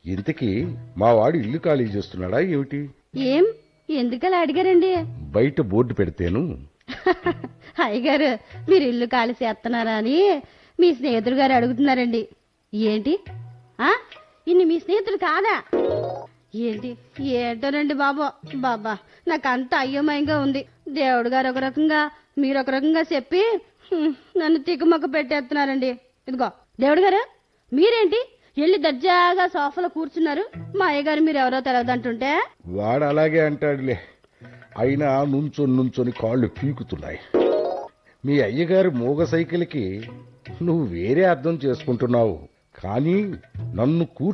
ఇంతకీ మా వాడు ఇల్లు ఖాళీ చేస్తున్నాడా ఏమిటి ఏం ఎందుకలా అడిగారండి బయట బోర్డు పెడితేను అయ్యగారు మీరు ఇల్లు ఖాళీ చేస్తున్నారా అని మీ స్నేహితుడు గారు అడుగుతున్నారండి ఏంటి ఆ ఇన్ని మీ స్నేహితుడు కాదా ఏంటి ఏంటోనండి బాబు బాబా నాకు అంత అయ్యమయంగా ఉంది దేవుడు గారు ఒక రకంగా మీరు ఒక రకంగా చెప్పి హ్మ్, నన్ను తిక్కుమక్క పెట్టేస్తున్నారండి ఇదిగో దేవుడు గారు మీరేంటి వెళ్ళి దర్జాగా సోఫాలో కూర్చున్నారు మా అయ్యగారు మీరు ఎవరో తెలియదంటుంటే వాడు అలాగే అంటాడులే అయినా నుంచొని నుంచొని కాళ్ళు పీకుతున్నాయి మీ అయ్యగారి మూగ సైకిల్కి నువ్వు వేరే అర్థం చేసుకుంటున్నావు కానీ నన్ను కూ